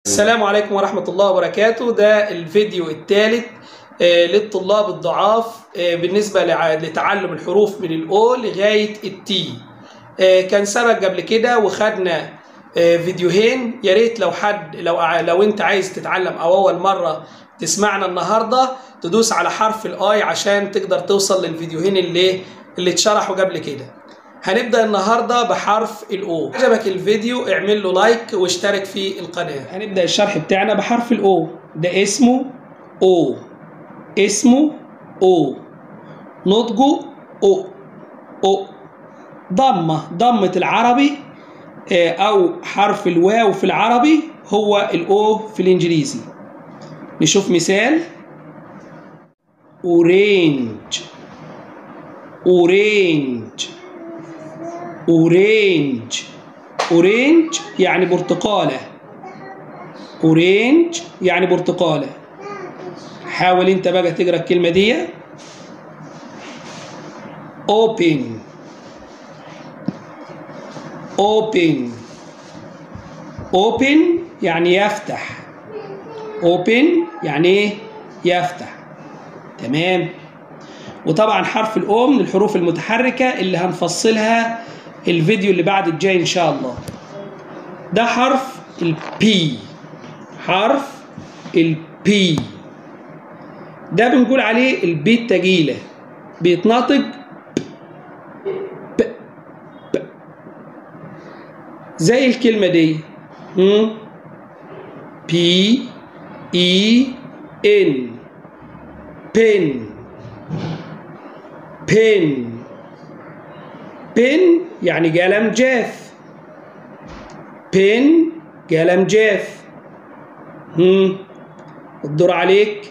السلام عليكم ورحمة الله وبركاته ده الفيديو الثالث للطلاب الضعاف آه، بالنسبة لع- لتعلم الحروف من الأو لغاية التي آه، كان سبق قبل كده وخدنا آه، فيديوهين يا ريت لو حد لو ع- لو انت عايز تتعلم او اول مرة تسمعنا النهاردة تدوس على حرف الاي عشان تقدر توصل للفيديوهين اللي اللي اتشرحوا قبل كده هنبدأ النهاردة بحرف الأو عجبك الفيديو اعمل له لايك واشترك في القناة هنبدأ الشرح بتاعنا بحرف الأو ده اسمه أو اسمه أو نطقه أو أو ضمة ضمة العربي آه، أو حرف الواو في العربي هو الأو في الإنجليزي نشوف مثال أورينج أورينج أورينج أورينج يعني برتقالة أورينج يعني برتقالة حاول انت بقى تقرا الكلمة دي open open open يعني يفتح open يعني ايه يفتح تمام وطبعا حرف الاو من الحروف المتحركة اللي هنفصلها الفيديو اللي بعد الجاي ان شاء الله ده حرف البي حرف البي ده بنقول عليه البي التقيلة بيتنطق ب ب زي الكلمة دي بي اي ان بن بن بن يعني قلم جاف بن قلم جاف هم الدور عليك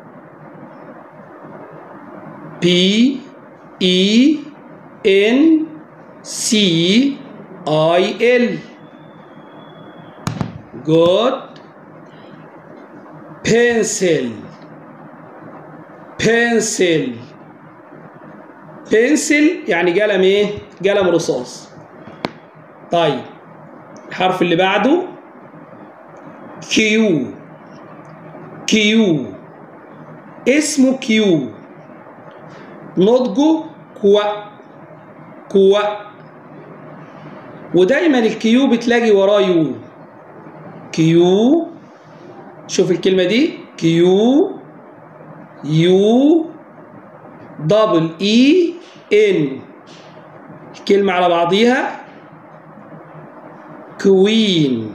بي اي ان سي اي ال جود pencil pencil pencil يعني قلم ايه قلم رصاص طيب الحرف اللي بعده كيو كيو اسمه كيو نطقه كوا كوا ودايما الكيو بتلاقي وراه يو كيو شوف الكلمة دي كيو يو دبل اي ان الكلمة على بعضيها كوين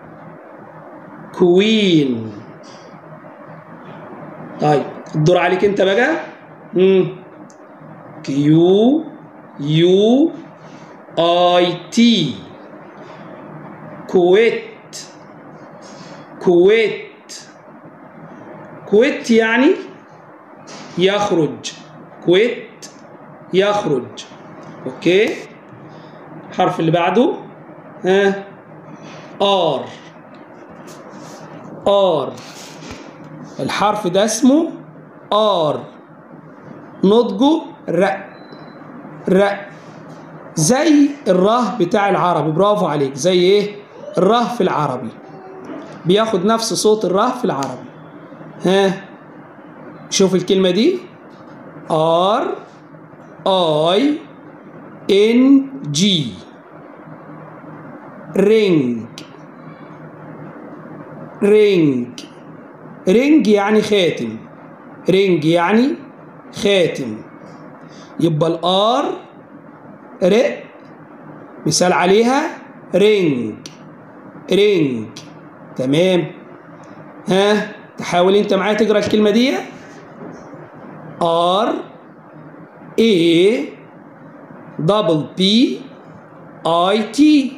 كوين طيب الدور عليك انت بقى مم. كيو يو اي تي كويت كويت كويت يعني يخرج كويت يخرج اوكي الحرف اللي بعده ها ار ار الحرف ده اسمه ار نطقه ر ر زي الره بتاع العربي برافو عليك زي ايه الره في العربي بياخد نفس صوت الره في العربي ها شوف الكلمة دي ار اي ان جي رينج رينج رينج يعني خاتم رينج يعني خاتم يبقى الار ر مثال عليها رينج رينج تمام ها تحاول انت معايا تقرا الكلمه دي ار اي دبل بي اي تي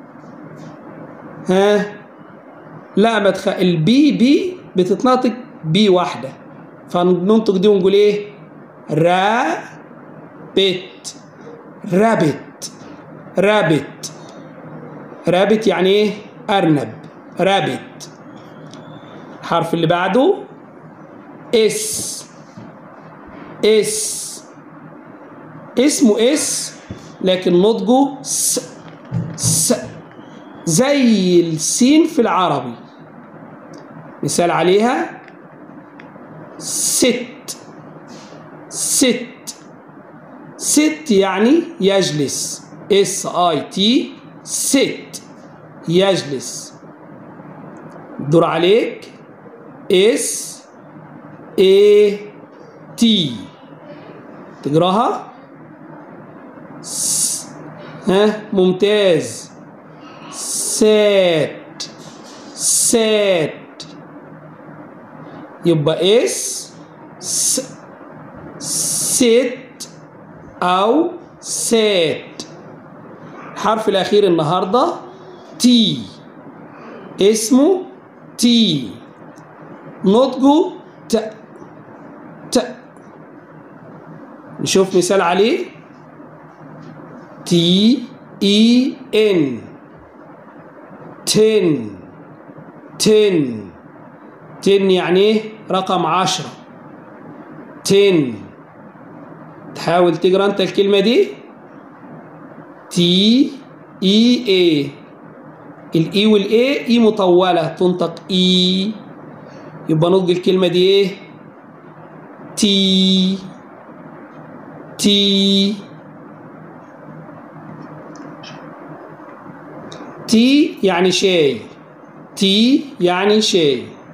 ها لا ما تخ... البي بي بتتنطق بي واحده فننطق دي ونقول ايه را بت رابت رابت رابت يعني ايه ارنب رابت الحرف اللي بعده اس اس اسمه اس لكن نطقه س س زي السين في العربي مثال عليها ست ست ست يعني يجلس اس اي تي ست يجلس دور عليك اس اي تي تقراها س ها ممتاز سات سات يبقى اس س ست او سات الحرف الاخير النهارده تي اسمه تي نطقه ت ت نشوف مثال عليه تي اي ان تن تن تن يعني ايه رقم عشرة تن تحاول تقرا انت الكلمة دي تي اي اي الاي والاي اي مطولة تنطق اي يبقى نطق الكلمة دي ايه تي تي تي يعني شاي تي يعني شاي